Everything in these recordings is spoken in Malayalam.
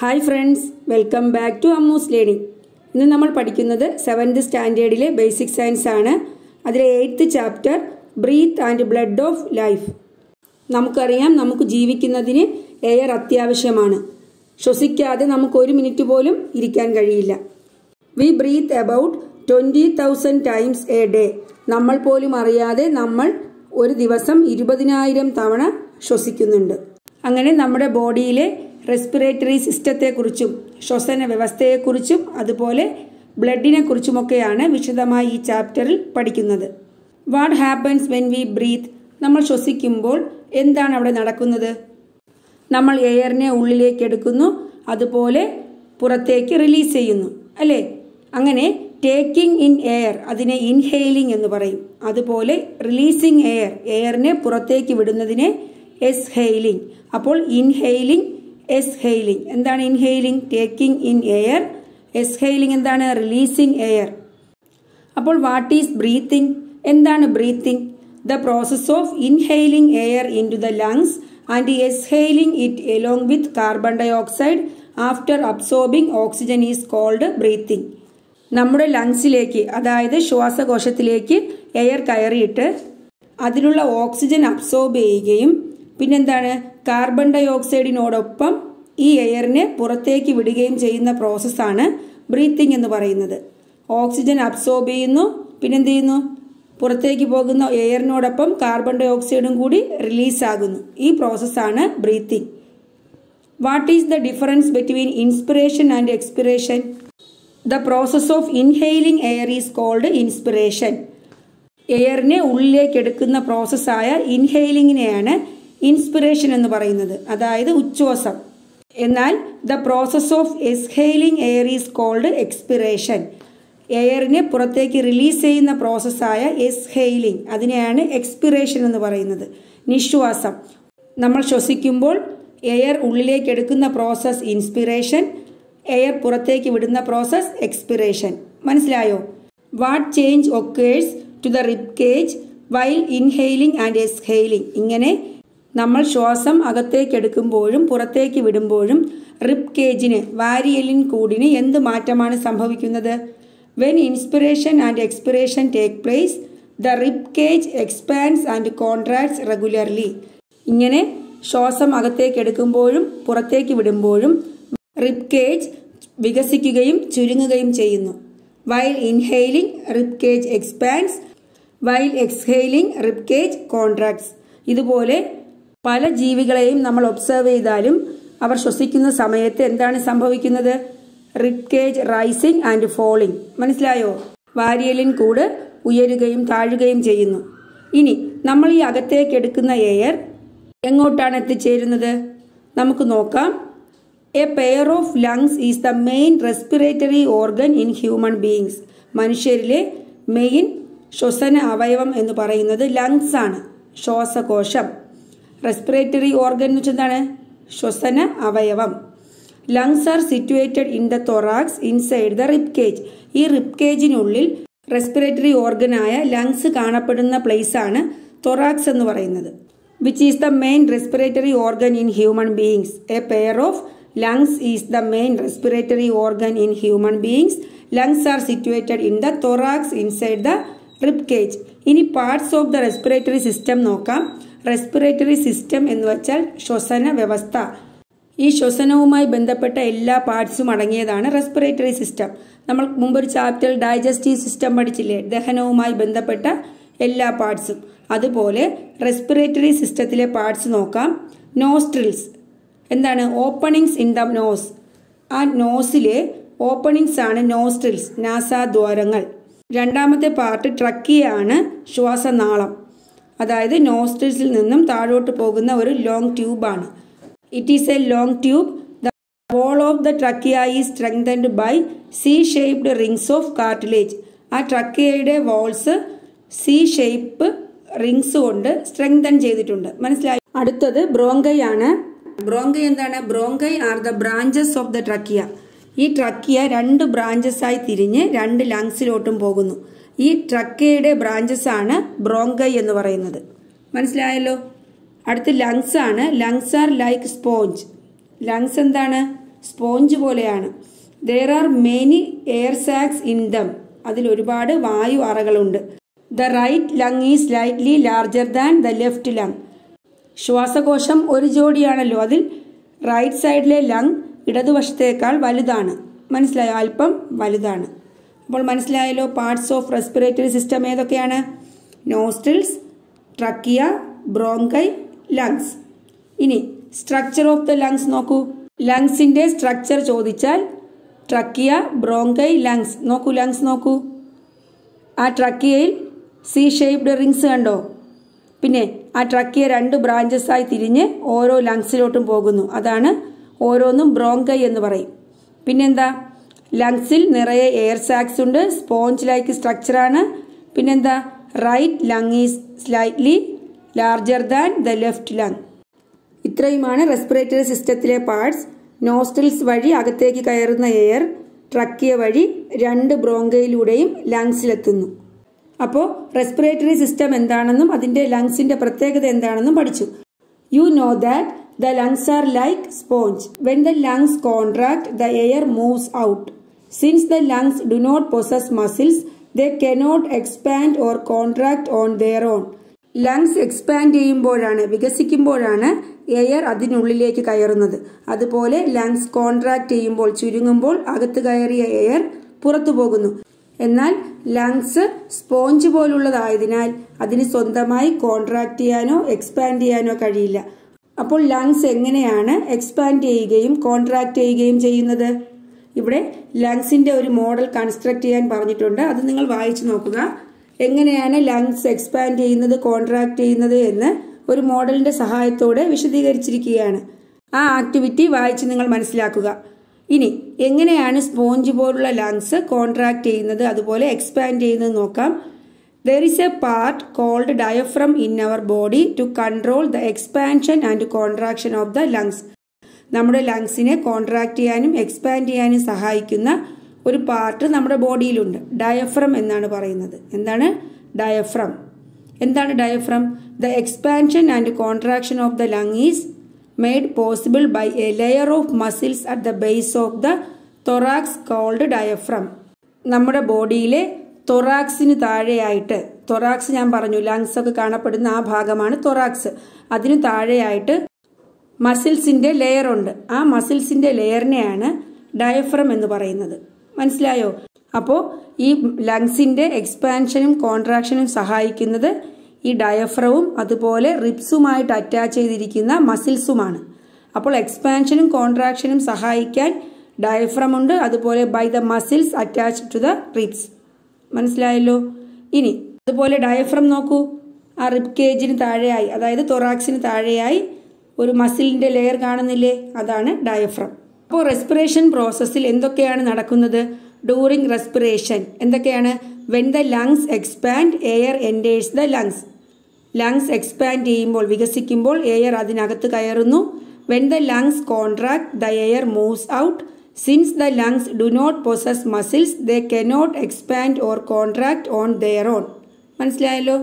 hi friends welcome back to Ammu's learning ഇന്ന് നമ്മൾ പഠിക്കുന്നത് സെവൻത് സ്റ്റാൻഡേർഡിലെ ബേസിക് സയൻസ് ആണ് അതിലെ eighth chapter breath and blood of life നമുക്കറിയാം നമുക്ക് ജീവിക്കുന്നതിന് എയർ അത്യാവശ്യമാണ് ശ്വസിക്കാതെ നമുക്ക് ഒരു മിനിറ്റ് പോലും ഇരിക്കാൻ കഴിയില്ല we breathe about twenty thousand times a day നമ്മൾ പോലും അറിയാതെ നമ്മൾ ഒരു ദിവസം ഇരുപതിനായിരം തവണ ശ്വസിക്കുന്നുണ്ട് അങ്ങനെ നമ്മുടെ ബോഡിയിലെ റെസ്പിറേറ്ററി സിസ്റ്റത്തെക്കുറിച്ചും ശ്വസന വ്യവസ്ഥയെക്കുറിച്ചും അതുപോലെ ബ്ലഡിനെ കുറിച്ചുമൊക്കെയാണ് വിശദമായി ഈ ചാപ്റ്ററിൽ പഠിക്കുന്നത് what happens when we breathe നമ്മൾ ശ്വസിക്കുമ്പോൾ എന്താണ് അവിടെ നടക്കുന്നത് നമ്മൾ എയറിനെ ഉള്ളിലേക്ക് എടുക്കുന്നു അതുപോലെ പുറത്തേക്ക് റിലീസ് ചെയ്യുന്നു അല്ലേ അങ്ങനെ ടേക്കിംഗ് ഇൻ എയർ അതിനെ ഇൻഹെയിലിംഗ് എന്ന് പറയും അതുപോലെ റിലീസിംഗ് എയർ എയറിനെ പുറത്തേക്ക് വിടുന്നതിനെ എസ് ഹെയിലിംഗ് അപ്പോൾ ഇൻഹെയിലിംഗ് എസ് ഹെയിലിംഗ് എന്താണ് inhaling taking in air exhaling എന്താണ് റിലീസിംഗ് എയർ അപ്പോൾ വാട്ട് ഈസ് ബ്രീത്തിങ് എന്താണ് breathing the process of inhaling air into the lungs and exhaling it along with carbon dioxide after absorbing oxygen is called breathing നമ്മുടെ ലങ്സിലേക്ക് അതായത് ശ്വാസകോശത്തിലേക്ക് എയർ കയറിയിട്ട് അതിലുള്ള ഓക്സിജൻ അബ്സോർബ് ചെയ്യുകയും പിന്നെന്താണ് കാർബൺ ഡൈ ഓക്സൈഡിനോടൊപ്പം ഈ എയറിനെ പുറത്തേക്ക് വിടുകയും ചെയ്യുന്ന പ്രോസസ്സാണ് ബ്രീത്തിങ് എന്ന് പറയുന്നത് ഓക്സിജൻ അബ്സോർബ് ചെയ്യുന്നു പിന്നെന്ത് ചെയ്യുന്നു പുറത്തേക്ക് പോകുന്ന എയറിനോടൊപ്പം കാർബൺ ഡൈ ഓക്സൈഡും കൂടി റിലീസാകുന്നു ഈ പ്രോസസ്സാണ് breathing what is the difference between inspiration and expiration the process of inhaling air is called inspiration എയറിനെ ഉള്ളിലേക്ക് എടുക്കുന്ന പ്രോസസ്സായ ഇൻഹെയിലിങ്ങിനെയാണ് ഇൻസ്പിറേഷൻ എന്ന് പറയുന്നത് അതായത് ഉച്ഛ്വാസം എന്നാൽ the process of exhaling air is called expiration എയറിനെ പുറത്തേക്ക് റിലീസ് ചെയ്യുന്ന പ്രോസസ്സായ എക്സ്ഹെയിലിംഗ് അതിനെയാണ് എക്സ്പിറേഷൻ എന്ന് പറയുന്നത് നിശ്വാസം നമ്മൾ ശ്വസിക്കുമ്പോൾ എയർ ഉള്ളിലേക്ക് എടുക്കുന്ന പ്രോസസ് ഇൻസ്പിറേഷൻ എയർ പുറത്തേക്ക് വിടുന്ന പ്രോസസ് എക്സ്പിറേഷൻ മനസ്സിലായോ what change occurs to the rib cage while inhaling and exhaling ഇങ്ങനെ നമ്മൾ ശ്വാസം അകത്തേക്ക് എടുക്കുമ്പോഴും പുറത്തേക്ക് വിടുമ്പോഴും റിബ് കേജിന് വാരിയലിൻ കൂടിന് എന്ത് മാറ്റമാണ് സംഭവിക്കുന്നത് when inspiration and expiration take place the rib cage expands and contracts regularly ഇങ്ങനെ ശ്വാസം അകത്തേക്ക് എടുക്കുമ്പോഴും പുറത്തേക്ക് വിടുമ്പോഴും റിബ് കേജ് വികസിക്കുകയും ചുരുങ്ങുകയും ചെയ്യുന്നു while inhaling rib cage expands while exhaling rib cage contracts ഇതുപോലെ പല ജീവികളെയും നമ്മൾ ഒബ്സർവ് ചെയ്താലും അവർ ശ്വസിക്കുന്ന സമയത്ത് എന്താണ് സംഭവിക്കുന്നത് rib cage rising and falling മനസ്സിലായോ വാരിയലിൻ കൂട് ഉയരുകയും താഴുകയും ചെയ്യുന്നു ഇനി നമ്മൾ ഈ അകത്തേക്ക് എടുക്കുന്ന എയർ എങ്ങോട്ടാണ് എത്തിച്ചേരുന്നത് നമുക്ക് നോക്കാം a pair of lungs is the main respiratory organ in human beings മനുഷ്യരിലെ മെയിൻ ശ്വസന അവയവം എന്ന് പറയുന്നത് ലങ്സ് ആണ് ശ്വാസകോശം റെസ്പിറേറ്ററി ഓർഗൻ എന്ന് വെച്ചാൽ എന്താണ് ശ്വസന അവയവം lungs are situated in the thorax inside the rib cage ഈ റിബ് കേജിനുള്ളിൽ റെസ്പിറേറ്ററി ഓർഗനായ ലങ്സ് കാണപ്പെടുന്ന പ്ലേസ് ആണ് തൊറാക്സ് എന്ന് പറയുന്നത് which is the main respiratory organ in human beings a pair of lungs is the main respiratory organ in human beings lungs are situated in the thorax inside the rib cage ഇനി parts of the respiratory system നോക്കാം റെസ്പിറേറ്ററി സിസ്റ്റം എന്ന് വെച്ചാൽ ശ്വസന വ്യവസ്ഥ ഈ ശ്വസനവുമായി ബന്ധപ്പെട്ട എല്ലാ പാർട്സും അടങ്ങിയതാണ് റെസ്പിറേറ്ററി സിസ്റ്റം നമ്മൾ മുമ്പൊരു ചാപ്റ്ററിൽ ഡൈജസ്റ്റീവ് സിസ്റ്റം പഠിച്ചില്ലേ ദഹനവുമായി ബന്ധപ്പെട്ട എല്ലാ പാർട്സും അതുപോലെ റെസ്പിറേറ്ററി സിസ്റ്റത്തിലെ പാർട്സ് നോക്കാം നോസ്ട്രിൽസ് എന്താണ് ഓപ്പണിങ്സ് ഇൻ ദ നോസ് ആ നോസിലെ ഓപ്പണിങ്സ് ആണ് നോസ്ട്രിൽസ് നാസാദ്വാരങ്ങൾ രണ്ടാമത്തെ പാർട്ട് ട്രക്കിയാണ് ശ്വാസനാളം അതായത് നോസ്ട്രിൽസിൽ നിന്നും താഴോട്ട് പോകുന്ന ഒരു ലോങ് ട്യൂബാണ് it is a long tube the wall of the trachea is strengthened by C shaped rings of cartilage ആ ട്രക്കിയയുടെ വോൾസ് സി ഷേപ്പ് റിങ്സ് കൊണ്ട് സ്ട്രെങ്തൻ ചെയ്തിട്ടുണ്ട് മനസ്സിലായി അടുത്തത് ബ്രോങ്കൈ ആണ് ബ്രോങ്കൈ എന്താണ് bronchi are the branches of the trachea ഈ ട്രക്കിയ രണ്ട് ബ്രാഞ്ചസ് ആയി തിരിഞ്ഞ് രണ്ട് ലങ്സിലോട്ടും പോകുന്നു ഈ ട്രക്കയുടെ ബ്രാഞ്ചസ് ആണ് ബ്രോങ്കൈ എന്ന് പറയുന്നത് മനസ്സിലായല്ലോ അടുത്ത് ലങ്സ് ആണ് lungs are like sponge lungs എന്താണ് സ്പോഞ്ച് പോലെയാണ് there are many air sacs in them അതിൽ ഒരുപാട് വായു അറകളുണ്ട് the right lung is slightly larger than the left lung ശ്വാസകോശം ഒരു ജോഡിയാണല്ലോ അതിൽ റൈറ്റ് സൈഡിലെ ലങ് ഇടതുവശത്തേക്കാൾ വലുതാണ് മനസ്സിലായോ അല്പം വലുതാണ് അപ്പോൾ മനസ്സിലായല്ലോ പാർട്സ് ഓഫ് റെസ്പിറേറ്ററി സിസ്റ്റം ഏതൊക്കെയാണ് നോസ്ട്രിൽസ് ട്രക്കിയ ബ്രോങ്കൈ ലങ്സ് ഇനി സ്ട്രക്ചർ ഓഫ് ദ ലങ്സ് നോക്കൂ ലങ്സിന്റെ സ്ട്രക്ചർ ചോദിച്ചാൽ ട്രക്കിയ ബ്രോങ്കൈ ലങ്സ് നോക്കൂ ലങ്സ് നോക്കൂ ആ ട്രക്കിയയിൽ സി ഷേപ്ഡ് റിങ്സ് കണ്ടോ പിന്നെ ആ ട്രക്കിയ രണ്ട് ബ്രാഞ്ചസ് ആയി തിരിഞ്ഞ് ഓരോ ലങ്സിലോട്ടും പോകുന്നു അതാണ് ഓരോന്നും ബ്രോങ്കൈ എന്ന് പറയും പിന്നെന്താ ലങ്സിൽ നിറയെ എയർ സാക്സ് ഉണ്ട് സ്പോഞ്ച് ലൈക്ക് സ്ട്രക്ചറാണ് പിന്നെന്താ right lung is slightly larger than the left lung ഇത്രയുമാണ് റെസ്പിറേറ്ററി സിസ്റ്റത്തിലെ പാർട്സ് നോസ്ട്രിൽസ് വഴി അകത്തേക്ക് കയറുന്ന എയർ ട്രക്കിയ വഴി രണ്ട് ബ്രോങ്കയിലൂടെയും ലങ്സിലെത്തുന്നു അപ്പോൾ റെസ്പിറേറ്ററി സിസ്റ്റം എന്താണെന്നും അതിന്റെ ലങ്സിന്റെ പ്രത്യേകത എന്താണെന്നും പഠിച്ചു you know that the lungs are like sponge when the lungs contract the air moves out since the lungs do not possess muscles they cannot expand or contract on their own lungs expand ചെയ്യുമ്പോഴാണ് വികസിക്കുമ്പോഴാണ് എയർ അതിനുള്ളിലേക്ക് കയറുന്നത് അതുപോലെ ലങ്സ് കോൺട്രാക്ട് ചെയ്യുമ്പോൾ ചുരുങ്ങുമ്പോൾ അകത്ത് കയറിയ എയർ പുറത്തു പോകുന്നു എന്നാൽ ലങ്സ് സ്പോഞ്ച് പോലുള്ളതായതിനാൽ അതിന് സ്വന്തമായി കോൺട്രാക്ട് ചെയ്യാനോ എക്സ്പാൻഡ് ചെയ്യാനോ കഴിയില്ല അപ്പോൾ ലങ്സ് എങ്ങനെയാണ് എക്സ്പാൻഡ് ചെയ്യുകയും കോൺട്രാക്ട് ചെയ്യുകയും ചെയ്യുന്നത് ഇവിടെ ലങ്സിന്റെ ഒരു മോഡൽ കൺസ്ട്രക്ട് ചെയ്യാൻ പറഞ്ഞിട്ടുണ്ട് അത് നിങ്ങൾ വായിച്ചു നോക്കുക എങ്ങനെയാണ് ലങ്സ് എക്സ്പാൻഡ് ചെയ്യുന്നത് കോൺട്രാക്ട് ചെയ്യുന്നത് എന്ന് ഒരു മോഡലിന്റെ സഹായത്തോടെ വിശദീകരിച്ചിരിക്കുകയാണ് ആ ആക്ടിവിറ്റി വായിച്ച് നിങ്ങൾ മനസ്സിലാക്കുക ഇനി എങ്ങനെയാണ് സ്പോഞ്ച് പോലുള്ള ലങ്സ് കോൺട്രാക്ട് ചെയ്യുന്നത് അതുപോലെ എക്സ്പാൻഡ് ചെയ്യുന്നത് നോക്കാം there is a part called diaphragm in our body to control the expansion and contraction of the lungs നമ്മുടെ ലങ്സിനെ കോൺട്രാക്ട് ചെയ്യാനും എക്സ്പാൻഡ് ചെയ്യാനും സഹായിക്കുന്ന ഒരു പാർട്ട് നമ്മുടെ ബോഡിയിലുണ്ട് ഡയഫ്രം എന്നാണ് പറയുന്നത് എന്താണ് ഡയഫ്രം എന്താണ് diaphragm the expansion and contraction of the lung is made possible by a layer of muscles at the base of the thorax called diaphragm നമ്മുടെ ബോഡിയിലെ തൊറാക്സിന് താഴെയായിട്ട് തൊറാക്സ് ഞാൻ പറഞ്ഞു ലങ്സ് ഒക്കെ കാണപ്പെടുന്ന ആ ഭാഗമാണ് തൊറാക്സ് അതിനു താഴെയായിട്ട് മസിൽസിന്റെ ലെയർ ഉണ്ട് ആ മസിൽസിന്റെ ലെയറിനെയാണ് ഡയഫ്രം എന്ന് പറയുന്നത് മനസ്സിലായോ അപ്പോൾ ഈ ലങ്സിന്റെ എക്സ്പാൻഷനും കോൺട്രാക്ഷനും സഹായിക്കുന്നത് ഈ ഡയഫ്രവും അതുപോലെ റിബ്സുമായിട്ട് അറ്റാച്ച് ചെയ്തിരിക്കുന്ന മസിൽസുമാണ് അപ്പോൾ എക്സ്പാൻഷനും കോൺട്രാക്ഷനും സഹായിക്കാൻ ഡയഫ്രം ഉണ്ട് അതുപോലെ by the muscles attach to the ribs മനസ്സിലായല്ലോ ഇനി അതുപോലെ ഡയഫ്രം നോക്കൂ ആ റിബ് കേജിന് താഴെയായി അതായത് തൊറാക്സിന് താഴെയായി ഒരു മസിലിന്റെ ലെയർ കാണുന്നില്ലേ അതാണ് ഡയഫ്രം അപ്പോൾ റെസ്പിറേഷൻ പ്രോസസ്സിൽ എന്തൊക്കെയാണ് നടക്കുന്നത് ഡൂറിങ് റെസ്പിറേഷൻ എന്തൊക്കെയാണ് when the lungs expand air enters the lungs lungs expand ചെയ്യുമ്പോൾ വികസിക്കുമ്പോൾ എയർ അതിനകത്ത് കയറുന്നു when the lungs contract the air moves out since the lungs do not possess muscles they cannot expand or contract on their own മനസ്സിലായല്ലോ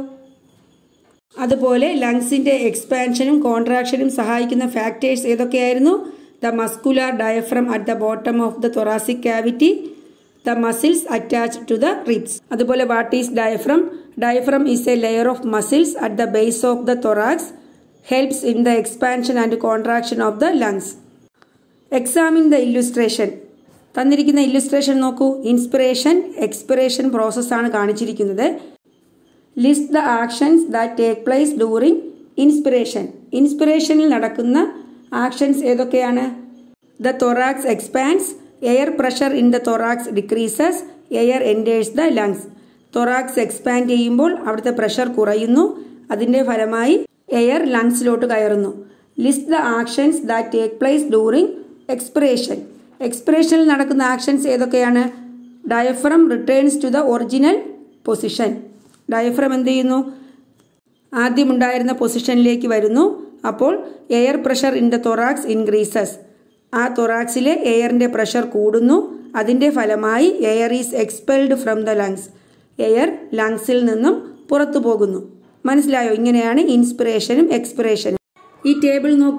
അതുപോലെ ലങ്സിന്റെ എക്സ്പാൻഷനും കോൺട്രാക്ഷനും സഹായിക്കുന്ന ഫാക്ടേഴ്സ് ഏതൊക്കെയായിരുന്നു the muscular diaphragm at the bottom of the thoracic cavity the muscles attach to the ribs അതുപോലെ what is diaphragm diaphragm is a layer of muscles at the base of the thorax helps in the expansion and contraction of the lungs examine the illustration തന്നിരിക്കുന്ന ഇല്ലുസ്ട്രേഷൻ നോക്കൂ ഇൻസ്പിറേഷൻ എക്സ്പിറേഷൻ പ്രോസസ്സാണ് കാണിച്ചിരിക്കുന്നത് list the actions that take place during inspiration ഇൻസ്പിറേഷനിൽ നടക്കുന്ന ആക്ഷൻസ് ഏതൊക്കെയാണ് the thorax expands air pressure in the thorax decreases air enters the lungs thorax expand ചെയ്യുമ്പോൾ അവിടുത്തെ പ്രഷർ കുറയുന്നു അതിന്റെ ഫലമായി എയർ ലങ്സിലോട്ട് കയറുന്നു list the actions that take place during expiration എക്സ്പിറേഷനിൽ നടക്കുന്ന ആക്ഷൻസ് ഏതൊക്കെയാണ് diaphragm returns to the original position diaphragm എന്ത് ചെയ്യുന്നു ആദ്യമുണ്ടായിരുന്ന പൊസിഷനിലേക്ക് വരുന്നു അപ്പോൾ air pressure in the thorax increases ആ തൊറാക്സിലെ എയറിന്റെ പ്രഷർ കൂടുന്നു അതിന്റെ ഫലമായി air is expelled from the lungs air ലങ്സിൽ നിന്നും പുറത്തു പോകുന്നു മനസ്സിലായോ ഇങ്ങനെയാണ് ഇൻസ്പിറേഷനും എക്സ്പിറേഷനും ഈ ടേബിൾ നോക്കൂ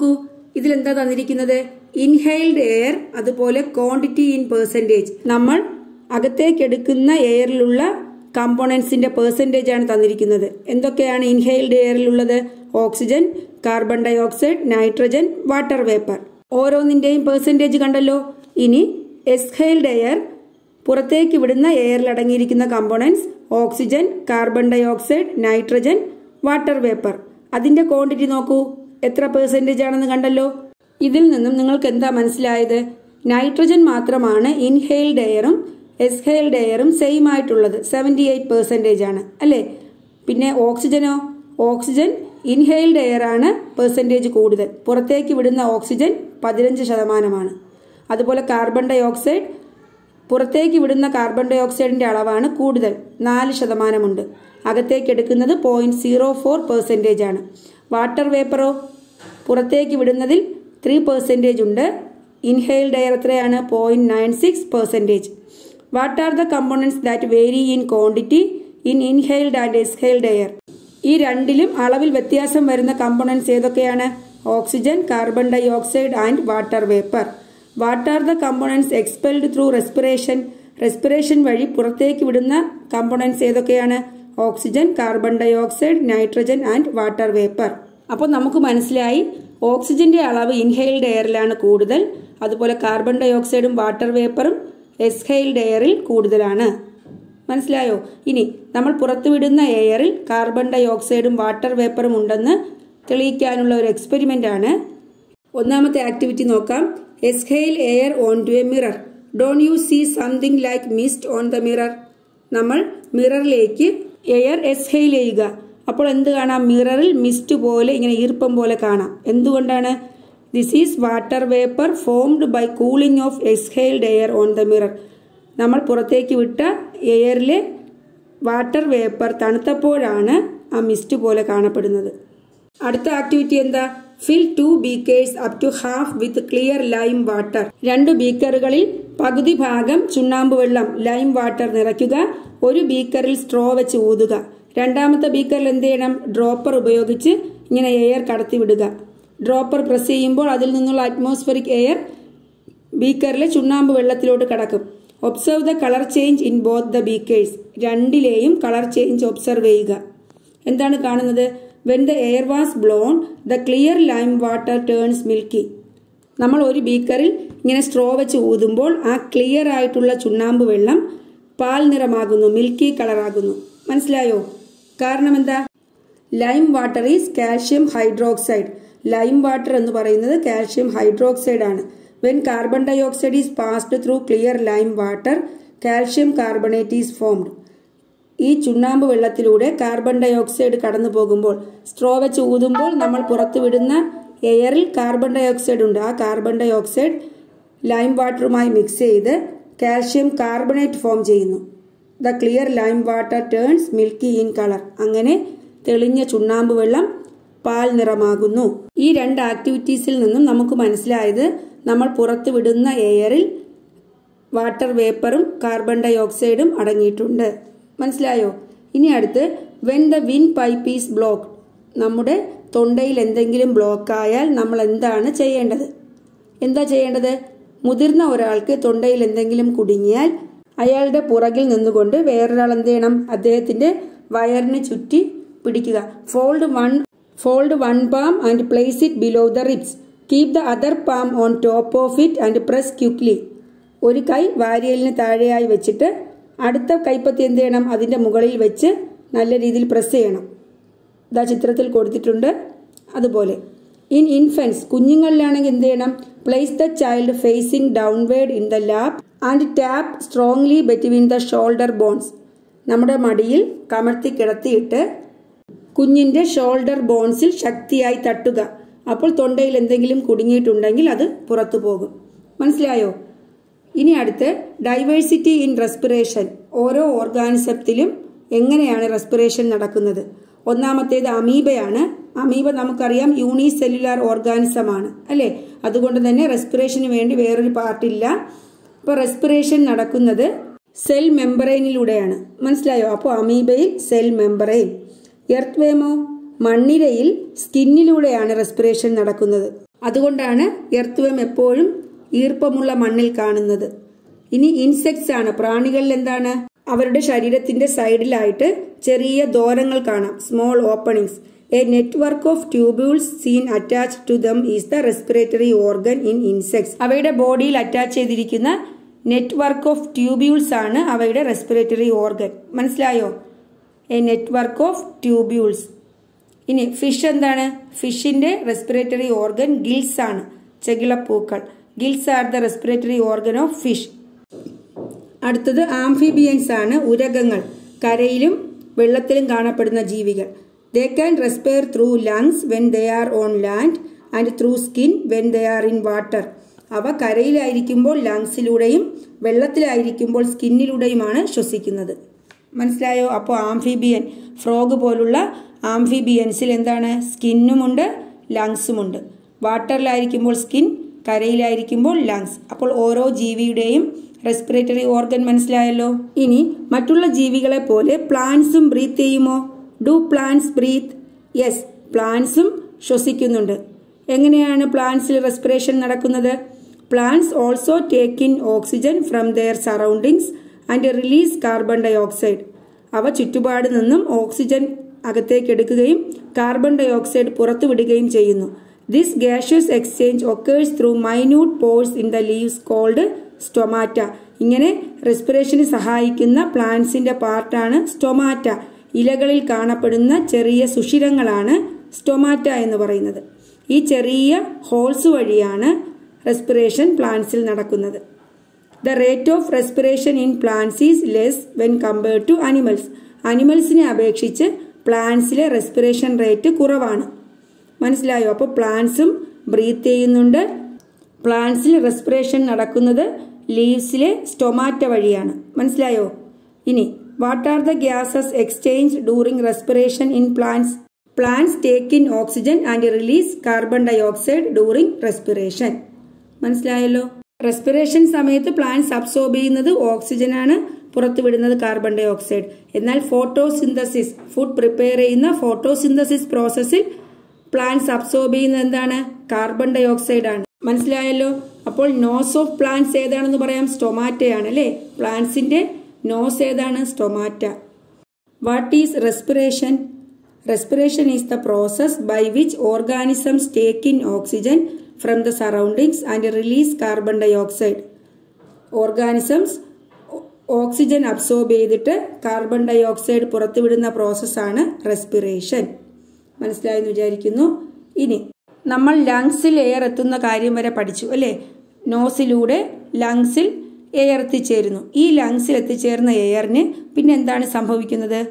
ഇതിലെന്താ തന്നിരിക്കുന്നത് ഇൻഹെയിൽഡ് എയർ അതുപോലെ ക്വാണ്ടിറ്റി ഇൻ പെർസെൻറ്റേജ് നമ്മൾ അകത്തേക്ക് എടുക്കുന്ന എയറിലുള്ള കമ്പോണൻസിന്റെ പെർസെൻറ്റേജ് ആണ് തന്നിരിക്കുന്നത് എന്തൊക്കെയാണ് ഇൻഹെയിൽഡ് എയറിലുള്ളത് oxygen carbon dioxide nitrogen water vapour ഓരോന്നിന്റെയും പെർസെൻറ്റേജ് കണ്ടല്ലോ ഇനി എക്സ്ഹെയിൽഡ് എയർ പുറത്തേക്ക് വിടുന്ന എയറിൽ അടങ്ങിയിരിക്കുന്ന components oxygen carbon dioxide nitrogen water vapour അതിന്റെ ക്വാണ്ടിറ്റി നോക്കൂ എത്ര പെർസെൻറ്റേജ് ആണെന്ന് കണ്ടല്ലോ ഇതിൽ നിന്നും നിങ്ങൾക്ക് എന്താ മനസ്സിലായത് നൈട്രജൻ മാത്രമാണ് ഇൻഹെയിൽഡ് എയറും എക്സ്ഹെയിൽഡ് എയറും സെയിം ആയിട്ടുള്ളത് സെവൻറ്റി എയ്റ്റ് പെർസെൻറ്റേജ് ആണ് അല്ലേ പിന്നെ ഓക്സിജനോ ഓക്സിജൻ ഇൻഹെയിൽഡ് എയർ ആണ് പെർസെൻറ്റേജ് കൂടുതൽ പുറത്തേക്ക് വിടുന്ന ഓക്സിജൻ പതിനഞ്ച് ശതമാനമാണ് അതുപോലെ കാർബൺ ഡൈ ഓക്സൈഡ് പുറത്തേക്ക് വിടുന്ന കാർബൺ ഡൈ ഓക്സൈഡിന്റെ അളവാണ് കൂടുതൽ നാല് ശതമാനമുണ്ട് അകത്തേക്ക് എടുക്കുന്നത് പോയിന്റ് സീറോ ഫോർ പെർസെൻറ്റേജ് ആണ് വാട്ടർ വേപ്പറോ പുറത്തേക്ക് വിടുന്നതിൽ ത്രീ പെർസെൻറ്റേജ് ഉണ്ട് ഇൻഹെയിൽഡ് എയർ എത്രയാണ് point nine six percentage what are the components that vary in quantity in inhaled and exhaled air ഈ രണ്ടിലും അളവിൽ വ്യത്യാസം വരുന്ന കമ്പോണൻസ് ഏതൊക്കെയാണ് oxygen carbon dioxide and water vapour what are the components expelled through respiration respiration വഴി പുറത്തേക്ക് വിടുന്ന കമ്പോണൻസ് ഏതൊക്കെയാണ് oxygen carbon dioxide nitrogen and water vapour അപ്പോൾ നമുക്ക് മനസ്സിലായി ഓക്സിജന്റെ അളവ് ഇൻഹെയിൽഡ് എയറിലാണ് കൂടുതൽ അതുപോലെ കാർബൺ ഡൈ ഓക്സൈഡും വാട്ടർ വേപ്പറും എക്സ്ഹെയിൽഡ് എയറിൽ കൂടുതലാണ് മനസ്സിലായോ ഇനി നമ്മൾ പുറത്തുവിടുന്ന എയറിൽ കാർബൺ ഡൈ ഓക്സൈഡും വാട്ടർ വേപ്പറും ഉണ്ടെന്ന് തെളിയിക്കാനുള്ള ഒരു എക്സ്പെരിമെന്റ് ആണ് ഒന്നാമത്തെ ആക്ടിവിറ്റി നോക്കാം exhale air on to a mirror don't you see something like mist on the mirror നമ്മൾ മിററിലേക്ക് എയർ എക്സ്ഹെയിൽ ചെയ്യുക അപ്പോൾ എന്ത് കാണാം മിററിൽ മിസ്റ്റ് പോലെ ഇങ്ങനെ ഈർപ്പം പോലെ കാണാം എന്തുകൊണ്ടാണ് this is water vapour formed by cooling of exhaled air on the mirror നമ്മൾ പുറത്തേക്ക് വിട്ട എയറിലെ വാട്ടർ വേപ്പർ തണുത്തപ്പോഴാണ് ആ മിസ്റ്റ് പോലെ കാണപ്പെടുന്നത് അടുത്ത ആക്ടിവിറ്റി എന്താ fill two beakers up to half with clear lime water രണ്ട് ബീക്കറുകളിൽ പകുതി ഭാഗം ചുണ്ണാമ്പ് വെള്ളം ലൈം വാട്ടർ നിറയ്ക്കുക ഒരു ബീക്കറിൽ സ്ട്രോ വെച്ച് ഊതുക രണ്ടാമത്തെ ബീക്കറിൽ എന്ത് ചെയ്യണം ഡ്രോപ്പർ ഉപയോഗിച്ച് ഇങ്ങനെ എയർ കടത്തിവിടുക ഡ്രോപ്പർ പ്രസ് ചെയ്യുമ്പോൾ അതിൽ നിന്നുള്ള അറ്റ്മോസ്ഫറിക് എയർ ബീക്കറിലെ ചുണ്ണാമ്പ് വെള്ളത്തിലോട്ട് കടക്കും observe the colour change in both the beakers രണ്ടിലെയും കളർ ചേഞ്ച് ഒബ്സർവ് ചെയ്യുക എന്താണ് കാണുന്നത് when the air was blown the clear lime water turns milky നമ്മൾ ഒരു ബീക്കറിൽ ഇങ്ങനെ സ്ട്രോ വെച്ച് ഊതുമ്പോൾ ആ ക്ലിയർ ആയിട്ടുള്ള ചുണ്ണാമ്പ് വെള്ളം പാൽ നിറമാകുന്നു മിൽക്കി കളറാകുന്നു മനസ്സിലായോ കാരണം എന്താ lime water is calcium hydroxide lime water എന്ന് പറയുന്നത് കാൽഷ്യം ഹൈഡ്രോക്സൈഡ് ആണ് when carbon dioxide is passed through clear lime water calcium carbonate is formed ഈ ചുണ്ണാമ്പ് വെള്ളത്തിലൂടെ കാർബൺ ഡൈ ഓക്സൈഡ് കടന്നു പോകുമ്പോൾ സ്ട്രോ വെച്ച് ഊതുമ്പോൾ നമ്മൾ പുറത്തുവിടുന്ന എയറിൽ കാർബൺ ഡൈ ഓക്സൈഡ് ഉണ്ട് ആ കാർബൺ ഡൈ ഓക്സൈഡ് ലൈം വാട്ടറുമായി മിക്സ് ചെയ്ത് കാൽഷ്യം കാർബണേറ്റ് ഫോം ചെയ്യുന്നു the clear lime water turns milky in colour അങ്ങനെ തെളിഞ്ഞ ചുണ്ണാമ്പ് വെള്ളം പാൽ നിറമാകുന്നു ഈ രണ്ട് ആക്ടിവിറ്റീസിൽ നിന്നും നമുക്ക് മനസ്സിലായത് നമ്മൾ പുറത്തു വിടുന്ന എയറിൽ വാട്ടർ വേപ്പറും കാർബൺ ഡൈ ഓക്സൈഡും അടങ്ങിയിട്ടുണ്ട് മനസ്സിലായോ ഇനി അടുത്ത് when the windpipe is block നമ്മുടെ തൊണ്ടയിൽ എന്തെങ്കിലും ബ്ലോക്ക് ആയാൽ നമ്മൾ എന്താണ് ചെയ്യേണ്ടത് എന്താ ചെയ്യേണ്ടത് മുതിർന്ന ഒരാൾക്ക് തൊണ്ടയിൽ എന്തെങ്കിലും കുടുങ്ങിയാൽ അയാളുടെ പുറകിൽ നിന്നുകൊണ്ട് വേറൊരാൾ എന്ത് ചെയ്യണം അദ്ദേഹത്തിന്റെ വയറിന് ചുറ്റി പിടിക്കുക fold one fold one palm and place it below the ribs keep the other palm on top of it and press quickly ഒരു കൈ വാരിയലിന് താഴെയായി വെച്ചിട്ട് അടുത്ത കൈപ്പത്തി എന്ത് ചെയ്യണം അതിന്റെ മുകളിൽ വെച്ച് നല്ല രീതിയിൽ പ്രസ് ചെയ്യണം ഇതാ ചിത്രത്തിൽ കൊടുത്തിട്ടുണ്ട് അതുപോലെ ഇൻ ഇൻഫൻസ് കുഞ്ഞുങ്ങളിലാണെങ്കിൽ എന്ത് ചെയ്യണം place the child facing downward in the lap and tap strongly between the shoulder bones നമ്മുടെ മടിയിൽ കമഴ്ത്തി കിടത്തിയിട്ട് കുഞ്ഞിന്റെ ഷോൾഡർ ബോൺസിൽ ശക്തിയായി തട്ടുക അപ്പോൾ തൊണ്ടയിൽ എന്തെങ്കിലും കുടുങ്ങിയിട്ടുണ്ടെങ്കിൽ അത് പുറത്തു പോകും മനസ്സിലായോ ഇനി അടുത്ത് ഡൈവേഴ്സിറ്റി ഇൻ റെസ്പിറേഷൻ ഓരോ ഓർഗാനിസത്തിലും എങ്ങനെയാണ് റെസ്പിറേഷൻ നടക്കുന്നത് ഒന്നാമത്തേത് അമീബയാണ് അമീബ നമുക്കറിയാം യൂണിസെല്ലുലാർ ഓർഗാനിസം ആണ് അല്ലേ അതുകൊണ്ട് തന്നെ റെസ്പിറേഷന് വേണ്ടി വേറൊരു പാർട്ടില്ല അപ്പോൾ റെസ്പിറേഷൻ നടക്കുന്നത് സെൽ മെമ്പറൈനിലൂടെയാണ് മനസ്സിലായോ അപ്പോൾ അമീബയിൽ സെൽ മെമ്പറൈൻ എർത്ത് വേമോ മണ്ണിരയിൽ സ്കിന്നിലൂടെയാണ് റെസ്പിറേഷൻ നടക്കുന്നത് അതുകൊണ്ടാണ് എർത്തുവം എപ്പോഴും ഈർപ്പമുള്ള മണ്ണിൽ കാണുന്നത് ഇനി ഇൻസെക്ട്സ് ആണ് പ്രാണികളിൽ എന്താണ് അവരുടെ ശരീരത്തിന്റെ സൈഡിലായിട്ട് ചെറിയ ദ്വാരങ്ങൾ കാണാം small openings a network of tubules seen attach to them is the respiratory organ in insects അവയുടെ ബോഡിയിൽ അറ്റാച്ച് ചെയ്തിരിക്കുന്ന നെറ്റ്വർക്ക് ഓഫ് ട്യൂബ്യൂൾസ് ആണ് അവയുടെ റെസ്പിറേറ്ററി ഓർഗൻ മനസ്സിലായോ എ നെറ്റ്വർക്ക് ഓഫ് ട്യൂബ്യൂൾസ് ഇനി ഫിഷ് എന്താണ് ഫിഷിന്റെ റെസ്പിറേറ്ററി ഓർഗൻ ഗിൽസ് ആണ് ചെകിളപ്പൂക്കൾ gills are the respiratory organ of fish അടുത്തത് ആംഫിബിയൻസ് ആണ് ഉരകങ്ങൾ കരയിലും വെള്ളത്തിലും കാണപ്പെടുന്ന ജീവികൾ they can respire through lungs when they are on land and through skin when they are in water അവ കരയിലായിരിക്കുമ്പോൾ ലങ്സിലൂടെയും വെള്ളത്തിലായിരിക്കുമ്പോൾ സ്കിന്നിലൂടെയുമാണ് ശ്വസിക്കുന്നത് മനസ്സിലായോ അപ്പോൾ ആംഫിബിയൻ ഫ്രോഗ് പോലുള്ള ആംഫിബിയൻസിൽ എന്താണ് സ്കിന്നുമുണ്ട് ലങ്സുമുണ്ട് വാട്ടറിലായിരിക്കുമ്പോൾ സ്കിൻ കരയിലായിരിക്കുമ്പോൾ ലങ്സ് അപ്പോൾ ഓരോ ജീവിയുടെയും റെസ്പിറേറ്ററി ഓർഗൻ മനസ്സിലായല്ലോ ഇനി മറ്റുള്ള ജീവികളെ പോലെ പ്ലാന്റ്സും ബ്രീത്ത് ചെയ്യുമോ ഡു പ്ലാന്റ്സ് ബ്രീത്ത് യെസ് പ്ലാന്റ്സും ശ്വസിക്കുന്നുണ്ട് എങ്ങനെയാണ് പ്ലാന്റ്സിൽ റെസ്പിറേഷൻ നടക്കുന്നത് plants also take in oxygen from their surroundings and release carbon dioxide അവ ചുറ്റുപാട് നിന്നും ഓക്സിജൻ അകത്തേക്ക് എടുക്കുകയും കാർബൺ ഡൈ ഓക്സൈഡ് പുറത്തുവിടുകയും ചെയ്യുന്നു this gaseous exchange occurs through minute pores in the leaves called stomata ഇങ്ങനെ റെസ്പിറേഷന് സഹായിക്കുന്ന പ്ലാന്റ്സിന്റെ പാർട്ടാണ് സ്റ്റൊമാറ്റ ഇലകളിൽ കാണപ്പെടുന്ന ചെറിയ സുഷിരങ്ങളാണ് സ്റ്റൊമാറ്റ എന്ന് പറയുന്നത് ഈ ചെറിയ ഹോൾസ് വഴിയാണ് റെസ്പിറേഷൻ പ്ലാന്റ്സിൽ നടക്കുന്നത് the rate of respiration in plants is less when compared to animals അനിമൽസിനെ അപേക്ഷിച്ച് പ്ലാന്റ്സിലെ റെസ്പിറേഷൻ റേറ്റ് കുറവാണ് മനസ്സിലായോ അപ്പോൾ പ്ലാന്റ്സും ബ്രീത്ത് ചെയ്യുന്നുണ്ട് പ്ലാന്റ്സിൽ റെസ്പിറേഷൻ നടക്കുന്നത് ലീവ്സിലെ സ്റ്റൊമാറ്റ വഴിയാണ് മനസ്സിലായോ ഇനി what are the gases exchange during respiration in plants plants take in oxygen and release carbon dioxide during respiration മനസ്സിലായല്ലോ റെസ്പിറേഷൻ സമയത്ത് പ്ലാന്റ്സ് അബ്സോർബ് ചെയ്യുന്നത് ഓക്സിജൻ ആണ് പുറത്തുവിടുന്നത് കാർബൺ ഡൈ ഓക്സൈഡ് എന്നാൽ ഫോട്ടോസിന്തസിസ് ഫുഡ് പ്രിപ്പയർ ചെയ്യുന്ന ഫോട്ടോസിന്തസിസ് പ്രോസസ്സിൽ പ്ലാന്റ്സ് അബ്സോർബ് ചെയ്യുന്നത് എന്താണ് കാർബൺ ഡൈ ഓക്സൈഡ് ആണ് മനസ്സിലായല്ലോ അപ്പോൾ നോസ് ഓഫ് പ്ലാന്റ്സ് ഏതാണെന്ന് പറയാം സ്റ്റൊമാറ്റയാണ് അല്ലേ പ്ലാന്റ്സിന്റെ നോസ് ഏതാണ് stomata what is respiration respiration is the process by which organisms take in oxygen from the surroundings and release carbon dioxide organisms oxygen absorb ചെയ്തിട്ട് കാർബൺ ഡൈ ഓക്സൈഡ് പുറത്തുവിടുന്ന പ്രോസസ്സാണ് റെസ്പിറേഷൻ മനസ്സിലായെന്ന് വിചാരിക്കുന്നു ഇനി നമ്മൾ ലങ്സിൽ എയർ എത്തുന്ന കാര്യം വരെ പഠിച്ചു അല്ലേ നോസിലൂടെ ലങ്സിൽ എയർ എത്തിച്ചേരുന്നു ഈ ലങ്സിൽ എത്തിച്ചേർന്ന എയറിന് പിന്നെ എന്താണ് സംഭവിക്കുന്നത്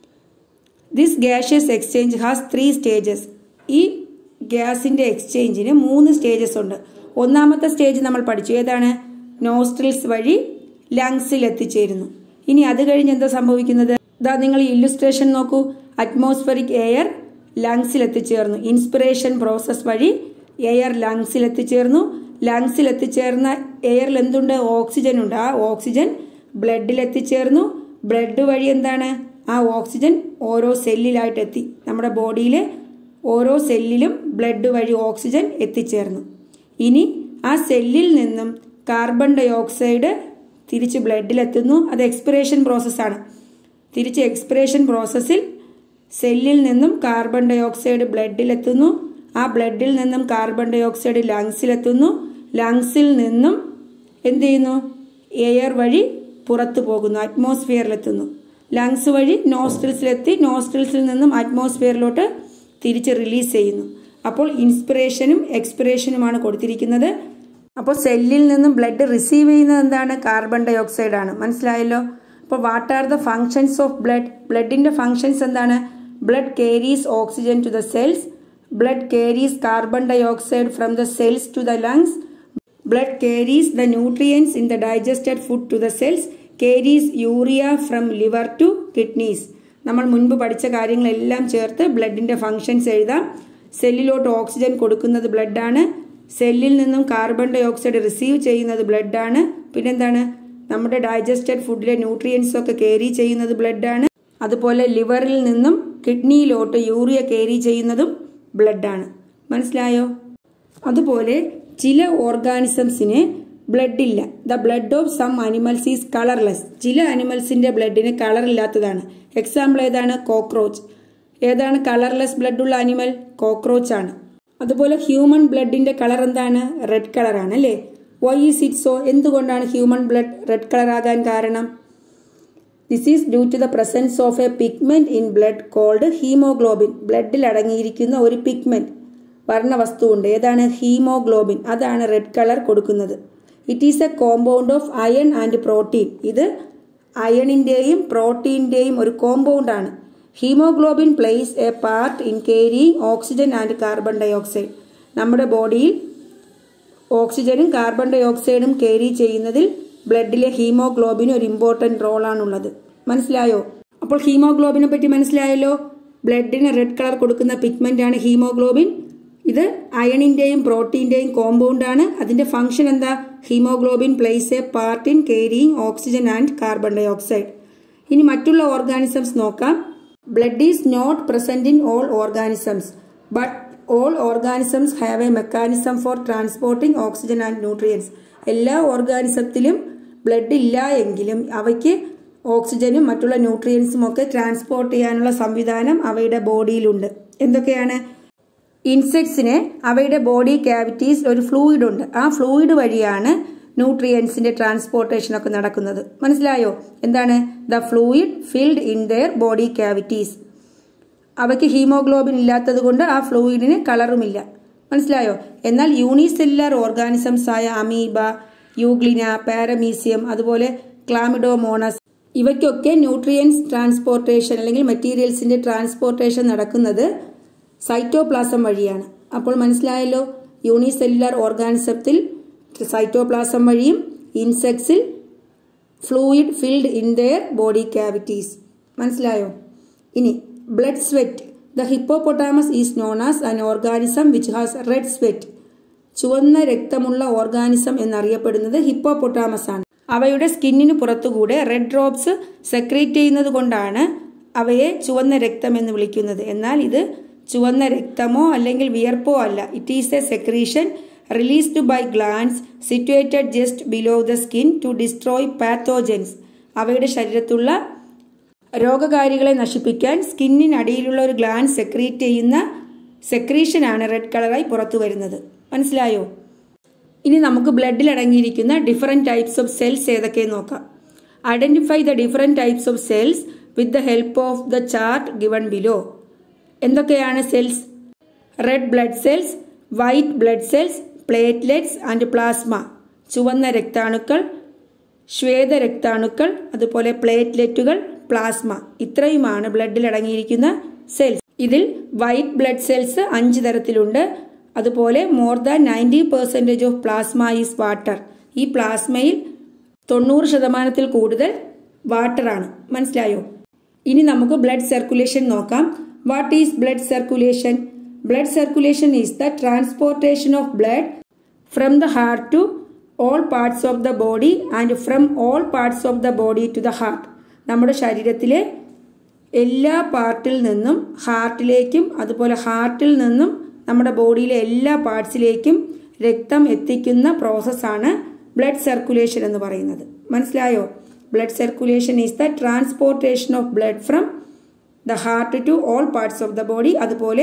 this gaseous exchange has three stages ഈ ഗ്യാസിന്റെ എക്സ്ചേഞ്ചിന് മൂന്ന് സ്റ്റേജസ് ഉണ്ട് ഒന്നാമത്തെ സ്റ്റേജ് നമ്മൾ പഠിച്ചു ഏതാണ് നോസ്ട്രിൽസ് വഴി ലങ്സിൽ എത്തിച്ചേരുന്നു ഇനി അത് കഴിഞ്ഞ് എന്താ സംഭവിക്കുന്നത് ഇതാ നിങ്ങൾ ഇല്ലുസ്ട്രേഷൻ നോക്കൂ അറ്റ്മോസ്ഫറിക് എയർ ലങ്സിൽ എത്തിച്ചേർന്നു ഇൻസ്പിറേഷൻ പ്രോസസ് വഴി എയർ ലങ്സിൽ എത്തിച്ചേർന്നു ലങ്സിൽ എത്തിച്ചേർന്ന എയറിൽ എന്തുണ്ട് ഓക്സിജൻ ഉണ്ട് ആ ഓക്സിജൻ ബ്ലഡിൽ എത്തിച്ചേർന്നു ബ്ലഡ് വഴി എന്താണ് ആ ഓക്സിജൻ ഓരോ സെല്ലിലായിട്ട് എത്തി നമ്മുടെ ബോഡിയിലെ ഓരോ സെല്ലിലും ബ്ലഡ് വഴി ഓക്സിജൻ എത്തിച്ചേർന്നു ഇനി ആ സെല്ലിൽ നിന്നും കാർബൺ ഡൈ ഓക്സൈഡ് തിരിച്ച് ബ്ലഡിലെത്തുന്നു അത് എക്സ്പിറേഷൻ പ്രോസസ്സാണ് തിരിച്ച് എക്സ്പിറേഷൻ പ്രോസസ്സിൽ സെല്ലിൽ നിന്നും കാർബൺ ഡൈ ഓക്സൈഡ് ബ്ലഡിലെത്തുന്നു ആ ബ്ലഡിൽ നിന്നും കാർബൺ ഡൈ ഓക്സൈഡ് ലങ്സിലെത്തുന്നു ലങ്സിൽ നിന്നും എന്ത് ചെയ്യുന്നു എയർ വഴി പുറത്തു പോകുന്നു അറ്റ്മോസ്ഫിയറിലെത്തുന്നു ലങ്സ് വഴി നോസ്ട്രിൽസിലെത്തി നോസ്ട്രിൽസിൽ നിന്നും അറ്റ്മോസ്ഫിയറിലോട്ട് തിരിച്ച് റിലീസ് ചെയ്യുന്നു അപ്പോൾ ഇൻസ്പിറേഷനും എക്സ്പിറേഷനുമാണ് കൊടുത്തിരിക്കുന്നത് അപ്പോൾ സെല്ലിൽ നിന്നും ബ്ലഡ് റിസീവ് ചെയ്യുന്നത് എന്താണ് കാർബൺ ഡൈ ഓക്സൈഡ് ആണ് മനസ്സിലായല്ലോ അപ്പോൾ what are the functions of blood ബ്ലഡിന്റെ ഫങ്ഷൻസ് എന്താണ് blood carries oxygen to the cells blood carries carbon dioxide from the cells to the lungs blood carries the nutrients in the digested food to the cells carries urea from liver to kidneys നമ്മൾ മുൻപ് പഠിച്ച കാര്യങ്ങളെല്ലാം ചേർത്ത് ബ്ലഡിന്റെ ഫങ്ഷൻസ് എഴുതാം സെല്ലിലോട്ട് ഓക്സിജൻ കൊടുക്കുന്നത് ബ്ലഡാണ് സെല്ലിൽ നിന്നും കാർബൺ ഡൈ ഓക്സൈഡ് റിസീവ് ചെയ്യുന്നത് ബ്ലഡാണ് പിന്നെന്താണ് നമ്മുടെ ഡൈജസ്റ്റഡ് ഫുഡിലെ ന്യൂട്രിയൻസ് ഒക്കെ കേരി ചെയ്യുന്നത് ബ്ലഡാണ് അതുപോലെ ലിവറിൽ നിന്നും കിഡ്നിയിലോട്ട് യൂറിയ കേരി ചെയ്യുന്നതും ബ്ലഡാണ് മനസ്സിലായോ അതുപോലെ ചില ഓർഗാനിസംസിന് ബ്ലഡ് ഇല്ല the blood of some animals is colourless ചില അനിമൽസിന്റെ ബ്ലഡിന് കളർ ഇല്ലാത്തതാണ് എക്സാമ്പിൾ ഏതാണ് കോക്രോച്ച് ഏതാണ് കളർലെസ് ബ്ലഡ് ഉള്ള അനിമൽ കോക്രോച്ച് ആണ് അതുപോലെ ഹ്യൂമൻ ബ്ലഡിന്റെ കളർ എന്താണ് റെഡ് കളറാണ് അല്ലേ വൈ ഈസ് ഇറ്റ് സോ എന്തുകൊണ്ടാണ് ഹ്യൂമൻ ബ്ലഡ് റെഡ് കളർ ആകാൻ കാരണം this is due to the presence of a pigment in blood called haemoglobin ബ്ലഡിൽ അടങ്ങിയിരിക്കുന്ന ഒരു പിഗ്മെന്റ് വർണ്ണവസ്തുവുണ്ട് ഏതാണ് ഹീമോഗ്ലോബിൻ അതാണ് റെഡ് കളർ കൊടുക്കുന്നത് it is a compound of iron and protein ഇത് അയണിന്റെയും പ്രോട്ടീന്റെയും ഒരു കോമ്പൗണ്ട് ആണ് haemoglobin plays a part in carrying oxygen and carbon dioxide നമ്മുടെ ബോഡിയിൽ ഓക്സിജനും കാർബൺ ഡയോക്സൈഡും കേരി ചെയ്യുന്നതിൽ ബ്ലഡിലെ ഹീമോഗ്ലോബിന് ഒരു ഇമ്പോർട്ടന്റ് റോളാണുള്ളത് മനസ്സിലായോ അപ്പോൾ ഹീമോഗ്ലോബിനെ പറ്റി മനസ്സിലായല്ലോ ബ്ലഡിന് റെഡ് കളർ കൊടുക്കുന്ന പിഗ്മെന്റ് ആണ് ഹീമോഗ്ലോബിൻ ഇത് അയണിന്റെയും പ്രോട്ടീന്റെയും കോമ്പൗണ്ട് ആണ് അതിന്റെ ഫംഗ്ഷൻ എന്താ haemoglobin plays a part in carrying oxygen and carbon dioxide ഇനി മറ്റുള്ള ഓർഗാനിസംസ് നോക്കാം blood is not present in all organisms but all organisms have a mechanism for transporting oxygen and nutrients എല്ലാ ഓർഗാനിസത്തിലും ബ്ലഡ് ഇല്ല എങ്കിലും അവയ്ക്ക് ഓക്സിജനും മറ്റുള്ള ന്യൂട്രിയൻസും ഒക്കെ ട്രാൻസ്പോർട്ട് ചെയ്യാനുള്ള സംവിധാനം അവയുടെ ബോഡിയിലുണ്ട് എന്തൊക്കെയാണ് ഇൻസെക്ട്സിന് അവയുടെ ബോഡി ക്യാവിറ്റീസ് ഒരു ഫ്ലൂയിഡ് ഉണ്ട് ആ ഫ്ലൂയിഡ് വഴിയാണ് ന്യൂട്രിയൻസിന്റെ ട്രാൻസ്പോർട്ടേഷൻ ഒക്കെ നടക്കുന്നത് മനസ്സിലായോ എന്താണ് the fluid filled in their body cavities അവയ്ക്ക് ഹീമോഗ്ലോബിൻ ഇല്ലാത്തത് കൊണ്ട് ആ ഫ്ലൂയിഡിന് കളറുമില്ല മനസ്സിലായോ എന്നാൽ യൂണിസെല്ലുലാർ ഓർഗാനിസംസ് ആയ അമീബ യൂഗ്ലിന പാരമീസിയം അതുപോലെ ക്ലാമിഡോമോണസ് ഇവയ്ക്കൊക്കെ ന്യൂട്രിയൻസ് ട്രാൻസ്പോർട്ടേഷൻ അല്ലെങ്കിൽ മെറ്റീരിയൽസിന്റെ ട്രാൻസ്പോർട്ടേഷൻ നടക്കുന്നത് സൈറ്റോപ്ലാസം വഴിയാണ് അപ്പോൾ മനസ്സിലായല്ലോ യൂണിസെല്ലുലാർ ഓർഗാനിസത്തിൽ സൈറ്റോപ്ലാസം വഴിയും ഇൻസെക്ട്സിൽ fluid filled in their body cavities മനസ്സിലായോ ഇനി blood sweat the hippopotamus is known as an organism which has red sweat ചുവന്ന രക്തമുള്ള ഓർഗാനിസം എന്നറിയപ്പെടുന്നത് ഹിപ്പോപ്പൊട്ടാമസ് ആണ് അവയുടെ സ്കിന്നിന് പുറത്തുകൂടെ റെഡ് ഡ്രോപ്സ് സെക്രീറ്റ് ചെയ്യുന്നത് കൊണ്ടാണ് അവയെ ചുവന്ന രക്തം എന്ന് വിളിക്കുന്നത് എന്നാൽ ഇത് ചുവന്ന രക്തമോ അല്ലെങ്കിൽ വിയർപ്പോ അല്ല it is a secretion released by glands situated just below the skin to destroy pathogens അവയുടെ ശരീരത്തുള്ള രോഗകാരികളെ നശിപ്പിക്കാൻ സ്കിന്നിനടിയിലുള്ള ഒരു ഗ്ലാൻസ് സെക്രീറ്റ് ചെയ്യുന്ന സെക്രീഷനാണ് റെഡ് കളറായി പുറത്തു വരുന്നത് മനസ്സിലായോ ഇനി നമുക്ക് ബ്ലഡിൽ അടങ്ങിയിരിക്കുന്ന ഡിഫറെന്റ് ടൈപ്സ് ഓഫ് സെൽസ് ഏതൊക്കെ നോക്കാം identify the different types of cells with the help of the chart given below എന്തൊക്കെയാണ് cells red blood cells white blood cells platelets and plasma ചുവന്ന രക്താണുക്കൾ ശ്വേത രക്താണുക്കൾ അതുപോലെ പ്ലേറ്റ്ലെറ്റുകൾ പ്ലാസ്മ ഇത്രയുമാണ് ബ്ലഡിൽ അടങ്ങിയിരിക്കുന്ന സെൽസ് ഇതിൽ വൈറ്റ് ബ്ലഡ് സെൽസ് അഞ്ച് തരത്തിലുണ്ട് അതുപോലെ more than ninety percentage of plasma is water ഈ പ്ലാസ്മയിൽ തൊണ്ണൂറ് ശതമാനത്തിൽ കൂടുതൽ വാട്ടറാണ് മനസ്സിലായോ ഇനി നമുക്ക് ബ്ലഡ് സർക്കുലേഷൻ നോക്കാം what is blood circulation blood circulation is the transportation of blood from the heart to all parts of the body and from all parts of the body to the heart നമ്മുടെ ശരീരത്തിലെ എല്ലാ പാർട്ടിൽ നിന്നും ഹാർട്ടിലേക്കും അതുപോലെ ഹാർട്ടിൽ നിന്നും നമ്മുടെ ബോഡിയിലെ എല്ലാ പാർട്സിലേക്കും രക്തം എത്തിക്കുന്ന പ്രോസസ്സാണ് ബ്ലഡ് സർക്കുലേഷൻ എന്ന് പറയുന്നത് മനസ്സിലായോ blood circulation is the transportation of blood from the heart to all parts of the body അതുപോലെ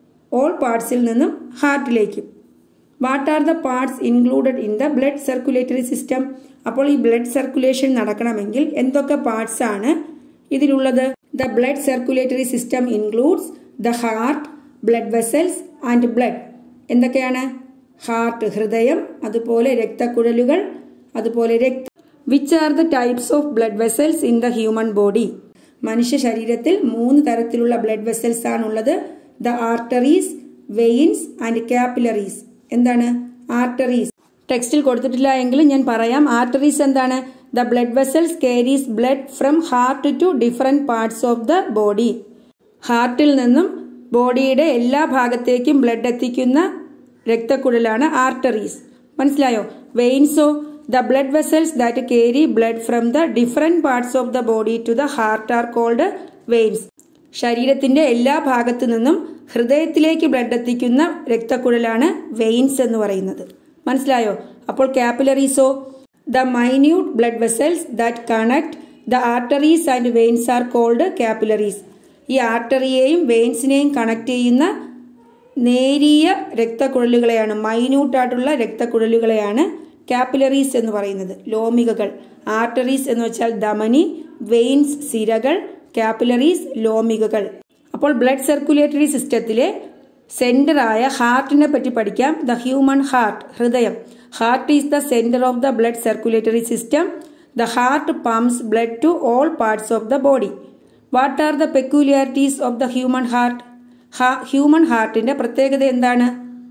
ഓൾ പാർട്സിൽ നിന്നും ഹാർട്ടിലേക്കും what are the parts included in the blood circulatory system അപ്പോൾ ഈ ബ്ലഡ് സർക്കുലേഷൻ നടക്കണമെങ്കിൽ എന്തൊക്കെ പാർട്സ് ആണ് ഇതിലുള്ളത് the blood circulatory system includes the heart blood vessels and blood എന്തൊക്കെയാണ് ഹാർട്ട് ഹൃദയം അതുപോലെ രക്തക്കുഴലുകൾ അതുപോലെ രക്ത which are the types of blood vessels in the human body മനുഷ്യ ശരീരത്തിൽ മൂന്ന് തരത്തിലുള്ള ബ്ലഡ് വെസൽസ് ആണുള്ളത് the arteries veins and capillaries എന്താണ് ആർട്ടറീസ് ടെക്സ്റ്റിൽ കൊടുത്തിട്ടില്ല എങ്കിൽ ഞാൻ പറയാം ആർട്ടറീസ് എന്താണ് the blood vessels carries blood from heart to different parts of the body ഹാർട്ടിൽ നിന്നും ബോഡിയുടെ എല്ലാ ഭാഗത്തേക്കും ബ്ലഡ് എത്തിക്കുന്ന രക്തക്കുഴലാണ് ആർട്ടറീസ് മനസ്സിലായോ വെയിൻസോ the blood vessels that carry blood from the different parts of the body to the heart are called veins ശരീരത്തിന്റെ എല്ലാ ഭാഗത്തു നിന്നും ഹൃദയത്തിലേക്ക് ബ്ലഡ് എത്തിക്കുന്ന രക്തക്കുഴലാണ് വെയിൻസ് എന്ന് പറയുന്നത് മനസ്സിലായോ അപ്പോൾ കാപ്പിലറീസോ the minute blood vessels that connect the arteries and veins are called capillaries ഈ ആർട്ടറിയെയും വെയിൻസിനെയും കണക്ട് ചെയ്യുന്ന നേരിയ രക്തക്കുഴലുകളെയാണ് മൈന്യൂട്ടായിട്ടുള്ള രക്തക്കുഴലുകളെയാണ് കാപ്പിലറീസ് എന്ന് പറയുന്നത് ലോമികകൾ ആർട്ടറീസ് എന്ന് വെച്ചാൽ ധമനി വെയിൻസ് സിരകൾ കാപ്പിലറീസ് ലോമികകൾ അപ്പോൾ ബ്ലഡ് സർക്കുലേറ്ററി സിസ്റ്റത്തിലെ സെന്ററായ ഹാർട്ടിനെ പറ്റി പഠിക്കാം ദ ഹ്യൂമൻ ഹാർട്ട് ഹൃദയം heart is the centre of the blood circulatory system the heart pumps blood to all parts of the body what are the peculiarities of the human heart human ഹാർട്ടിന്റെ പ്രത്യേകത എന്താണ്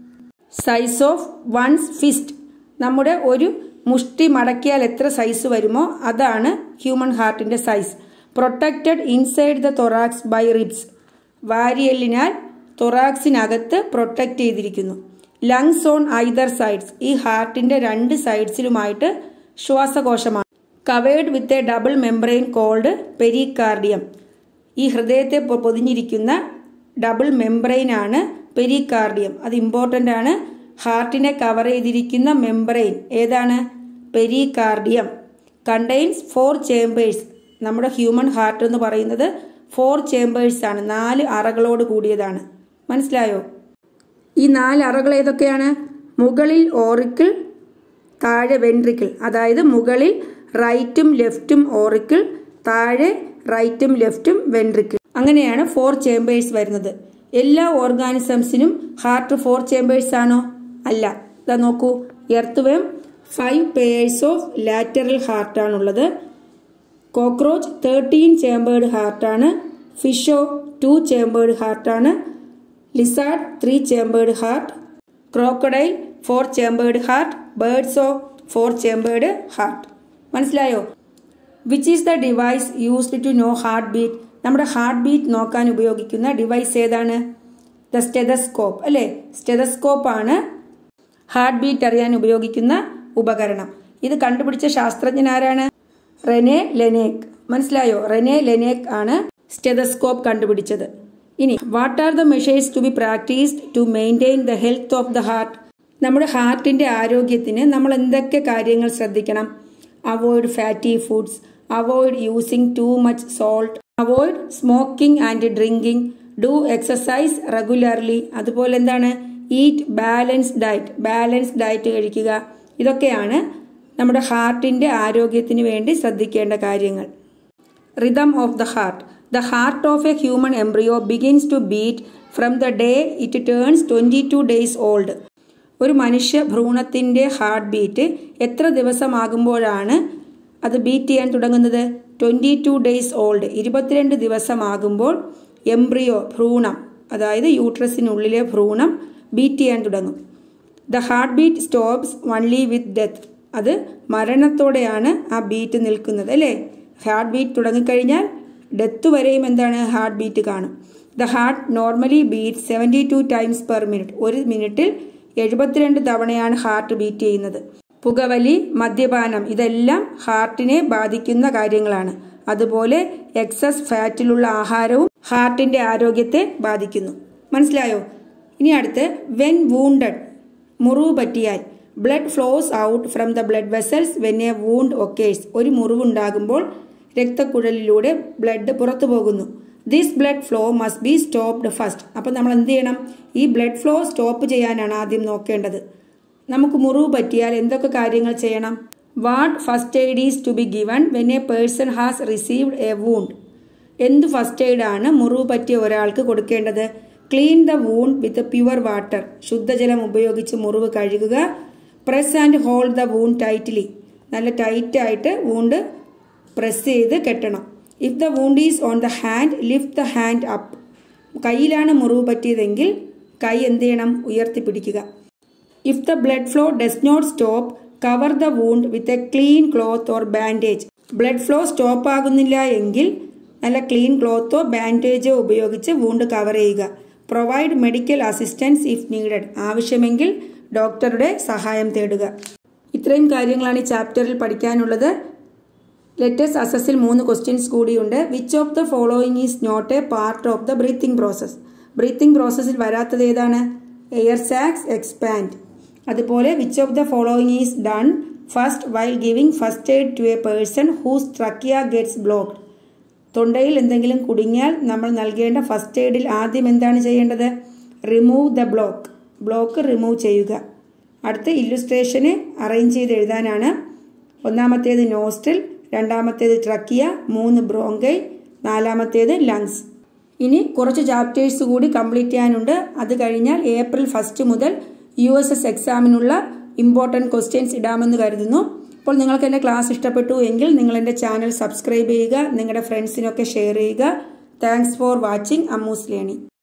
സൈസ് ഓഫ് വൺസ് ഫിസ്റ്റ് നമ്മുടെ ഒരു മുഷ്ടി മടക്കിയാൽ എത്ര സൈസ് വരുമോ അതാണ് ഹ്യൂമൻ ഹാർട്ടിന്റെ size protected inside the thorax by ribs വാരിയലിനാൽ തൊറാക്സിനകത്ത് പ്രൊട്ടക്റ്റ് ചെയ്തിരിക്കുന്നു ലങ്സ് ഓൺ ഐദർ സൈഡ്സ് ഈ ഹാർട്ടിന്റെ രണ്ട് സൈഡ്സിലുമായിട്ട് ശ്വാസകോശമാണ് covered with a double membrane called pericardium ഈ ഹൃദയത്തെ പൊതിഞ്ഞിരിക്കുന്ന ഡബിൾ മെംബ്രെയിൻ ആണ് പെരികാർഡിയം അത് ഇമ്പോർട്ടൻ്റ് ആണ് ഹാർട്ടിനെ കവർ ചെയ്തിരിക്കുന്ന മെംബ്രെയിൻ ഏതാണ് പെരികാർഡിയം കണ്ടെയ്ൻസ് ഫോർ ചേമ്പേഴ്സ് നമ്മുടെ ഹ്യൂമൻ ഹാർട്ട് എന്ന് പറയുന്നത് ഫോർ ചേമ്പേഴ്സ് ആണ് നാല് അറകളോട് കൂടിയതാണ് മനസ്സിലായോ ഈ നാല് അറകൾ ഏതൊക്കെയാണ് മുകളിൽ ഓറിക്കിൾ താഴെ വെൻട്രിക്കിൾ അതായത് മുകളിൽ റൈറ്റും ലെഫ്റ്റും ഓറിക്കിൾ താഴെ റൈറ്റും ലെഫ്റ്റും വെൻട്രിക്കിൾ അങ്ങനെയാണ് ഫോർ ചേമ്പേഴ്സ് വരുന്നത് എല്ലാ ഓർഗാനിസംസിനും ഹാർട്ട് ഫോർ ചേമ്പേഴ്സ് ആണോ അല്ല ഇതാ നോക്കൂ earth five pairs of lateral ഹാർട്ടാണുള്ളത് കോക്രോച്ച് തേർട്ടീൻ ചേമ്പേർഡ് ഹാർട്ടാണ് ഫിഷോ ടു ചേമ്പേർഡ് ഹാർട്ടാണ് lizard three chambered heart crocodile four chambered heart ബേർഡ്സോ ഫോർ ചേമ്പേർഡ് ഹാർട്ട് മനസ്സിലായോ which is the device used to know heart beat നമ്മുടെ ഹാർട്ട് ബീറ്റ് നോക്കാൻ ഉപയോഗിക്കുന്ന ഡിവൈസ് ഏതാണ് ദ സ്റ്റെതസ്കോപ്പ് അല്ലേ സ്റ്റെതസ്കോപ്പ് ആണ് ഹാർട്ട് ബീറ്റ് അറിയാൻ ഉപയോഗിക്കുന്ന ഉപകരണം ഇത് കണ്ടുപിടിച്ച ശാസ്ത്രജ്ഞൻ ആരാണ് റെനെ ലെനേക്ക് മനസ്സിലായോ റെനെ ലെനേക്ക് ആണ് സ്റ്റെതസ്കോപ്പ് കണ്ടുപിടിച്ചത് ഇനി what are the measures to be practised to maintain the health of the heart നമ്മുടെ ഹാർട്ടിന്റെ ആരോഗ്യത്തിന് നമ്മൾ എന്തൊക്കെ കാര്യങ്ങൾ ശ്രദ്ധിക്കണം avoid fatty foods avoid using too much salt avoid smoking and drinking do exercise regularly അതുപോലെ എന്താണ് eat balance diet balance diet കഴിക്കുക ഇതൊക്കെയാണ് നമ്മുടെ ഹാർട്ടിന്റെ ആരോഗ്യത്തിന് വേണ്ടി ശ്രദ്ധിക്കേണ്ട കാര്യങ്ങൾ rhythm of the heart the heart of a human embryo begins to beat from the day it turns twenty two days old ഒരു മനുഷ്യ ഭ്രൂണത്തിന്റെ ഹാർട്ട് ബീറ്റ് എത്ര ദിവസമാകുമ്പോഴാണ് അത് ബീറ്റ് ചെയ്യാൻ തുടങ്ങുന്നത് ട്വന്റി ടു ഡേയ്സ് ഓൾഡ് ഇരുപത്തിരണ്ട് ദിവസമാകുമ്പോൾ എംബ്രിയോ ഭ്രൂണം അതായത് യൂട്രസിനുള്ളിലെ ഭ്രൂണം ബീറ്റ് ചെയ്യാൻ തുടങ്ങും the heart beat stops only with death അത് മരണത്തോടെയാണ് ആ ബീറ്റ് നിൽക്കുന്നത് അല്ലേ ഹാർട്ട് ബീറ്റ് തുടങ്ങിക്കഴിഞ്ഞാൽ ഡെത്ത് വരെയും എന്താണ് ഹാർട്ട് ബീറ്റ് കാണും the heart normally beat seventy two times per minute ഒരു മിനിറ്റിൽ എഴുപത്തിരണ്ട് തവണയാണ് ഹാർട്ട് ബീറ്റ് ചെയ്യുന്നത് പുകവലി മദ്യപാനം ഇതെല്ലാം ഹാർട്ടിനെ ബാധിക്കുന്ന കാര്യങ്ങളാണ് അതുപോലെ എക്സസ് ഫാറ്റിലുള്ള ആഹാരവും ഹാർട്ടിന്റെ ആരോഗ്യത്തെ ബാധിക്കുന്നു മനസ്സിലായോ ഇനി അടുത്ത് വെൻ വൂണ്ടഡ് മുറിവ് പറ്റിയാൽ blood flows out from the blood vessels when a wound occurs ഒരു മുറിവുണ്ടാകുമ്പോൾ രക്തക്കുഴലിലൂടെ ബ്ലഡ് പുറത്തു പോകുന്നു this blood flow must be stopped first അപ്പം നമ്മൾ എന്ത് ചെയ്യണം ഈ ബ്ലഡ് ഫ്ലോ സ്റ്റോപ്പ് ചെയ്യാനാണ് ആദ്യം നോക്കേണ്ടത് നമുക്ക് മുറിവ് പറ്റിയാൽ എന്തൊക്കെ കാര്യങ്ങൾ ചെയ്യണം what first aid is to be given when a person has received a wound എന്ത് ഫസ്റ്റ് എയ്ഡ് ആണ് മുറിവ് പറ്റിയ ഒരാൾക്ക് കൊടുക്കേണ്ടത് clean the wound with pure water ശുദ്ധജലം ഉപയോഗിച്ച് മുറിവ് കഴുകുക press and hold the wound tightly നല്ല ടൈറ്റായിട്ട് വൂണ്ട് പ്രസ് ചെയ്ത് കെട്ടണം if the wound is on the hand lift the hand up കയ്യിലാണ് മുറിവ് പറ്റിയതെങ്കിൽ കൈ എന്ത് ചെയ്യണം ഉയർത്തിപ്പിടിക്കുക if the blood flow does not stop cover the wound with a clean cloth or bandage blood flow stop ആകുന്നില്ല എങ്കിൽ നല്ല ക്ലീൻ ക്ലോത്തോ ബാൻഡേജോ ഉപയോഗിച്ച് വൂണ്ട് കവർ ചെയ്യുക provide medical assistance if needed ആവശ്യമെങ്കിൽ ഡോക്ടറുടെ സഹായം തേടുക ഇത്രയും കാര്യങ്ങളാണ് ഈ ചാപ്റ്ററിൽ പഠിക്കാനുള്ളത് ലെറ്റസ് അസസിൽ മൂന്ന് ക്വസ്റ്റ്യൻസ് കൂടിയുണ്ട് which of the following is not a part of the breathing process breathing പ്രോസസ്സിൽ വരാത്തത് ഏതാണ് എയർ സാക്സ് എക്സ്പാൻഡ് അതുപോലെ which of the following is done first while giving first aid to a person whose trachea gets blocked തൊണ്ടയിൽ എന്തെങ്കിലും കുടുങ്ങിയാൽ നമ്മൾ നൽകേണ്ട ഫസ്റ്റ് എയ്ഡിൽ ആദ്യം എന്താണ് ചെയ്യേണ്ടത് remove the block block remove ചെയ്യുക അടുത്ത ഇല്ലുസ്ട്രേഷന് അറേഞ്ച് ചെയ്ത് എഴുതാനാണ് ഒന്നാമത്തേത് നോസ്ട്രിൽ രണ്ടാമത്തേത് ട്രക്കിയ മൂന്ന് ബ്രോങ്കൈ നാലാമത്തേത് ലങ്സ് ഇനി കുറച്ച് ചാപ്റ്റേഴ്സ് കൂടി കംപ്ലീറ്റ് ചെയ്യാനുണ്ട് അത് കഴിഞ്ഞാൽ ഏപ്രിൽ ഫസ്റ്റ് മുതൽ യു എസ് എസ് എക്സാമിനുള്ള ഇമ്പോർട്ടൻറ്റ് ക്വസ്റ്റ്യൻസ് ഇടാമെന്ന് കരുതുന്നു അപ്പോൾ നിങ്ങൾക്ക് എൻ്റെ ക്ലാസ് ഇഷ്ടപ്പെട്ടു എങ്കിൽ നിങ്ങൾ എൻ്റെ ചാനൽ സബ്സ്ക്രൈബ് ചെയ്യുക നിങ്ങളുടെ ഫ്രണ്ട്സിനൊക്കെ ഷെയർ ചെയ്യുക thanks for watching Ammu's learning